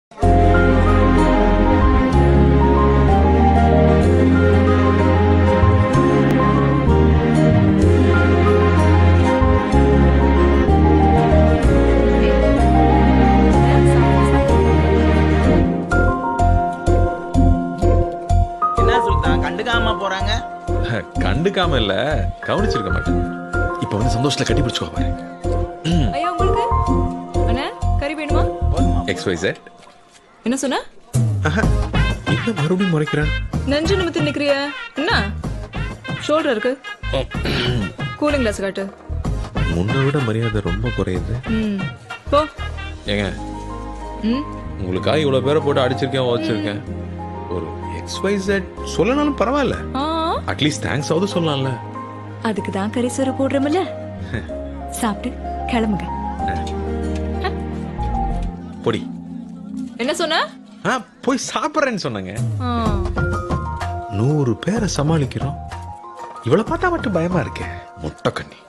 என்ன சுல்தான் கண்டுக்காம போறாங்க கண்டுக்காம இல்ல கவனிச்சிருக்க மாட்டேன் இப்ப வந்து சந்தோஷத்துல கட்டி பிடிச்சுக்கோ பாரு ஐயா உங்களுக்கு அண்ணா கறி வேணுமா எக்ஸ் ஒய் செட் என்ன சொன்ன என்ன மறுபடியும் முறைக்கிறேன் நெஞ்சு நிமித்து நிக்கிறிய என்ன ஷோல்டர் இருக்கு கூலிங் கிளாஸ் காட்டு முன்னை விட மரியாதை ரொம்ப குறையுது ம் போ ஏங்க ம் உங்களுக்காக இவ்வளவு பேரை போட்டு அடிச்சிருக்கேன் வச்சிருக்கேன் ஒரு எக்ஸ் ஒய் செட் சொல்லனாலும் பரவாயில்ல ஆ அட்லீஸ்ட் தேங்க்ஸ் ஆவது சொல்லலாம்ல அதுக்கு தான் கறி சோறு போடுறோம்ல சாப்பிட்டு கிளம்புங்க பொடி என்ன சொன்ன ஆ போய் சாப்பிட்றேன்னு சொன்னேங்க ஆ, நூறு பேரை சமாளிக்கிறோம் இவளை பார்த்தா மட்டும் பயமா இருக்கே முட்டை கண்ணி